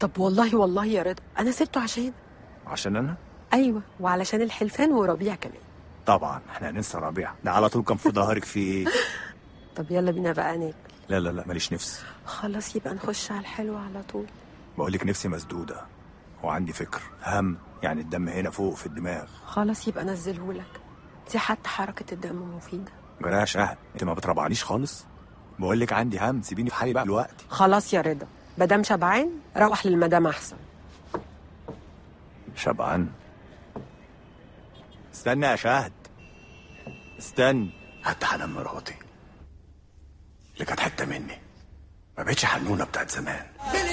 طب والله والله يا رضا انا سبته عشان عشان انا ايوه وعلشان الحلفان وربيع كمان طبعا احنا هننسى ربيع ده على طول كان في ظهرك في ايه طب يلا بينا بقى ناكل لا لا لا ماليش نفس خلاص يبقى نخش على الحلو على طول بقول لك نفسي مسدوده وعندي فكر هم يعني الدم هنا فوق في الدماغ خلاص يبقى نزلهولك دي حتى حركة الدم مفيدة جرايه يا شهد انت ما بتربعنيش خالص بقول لك عندي هم سيبيني في حالي بقى دلوقتي خلاص يا رضا مدام شبعان روح للمدام احسن شبعان استنى يا شهد استنى حتى حنان مراتي اللي كانت حته مني ما بقتش حنونه بتاعت زمان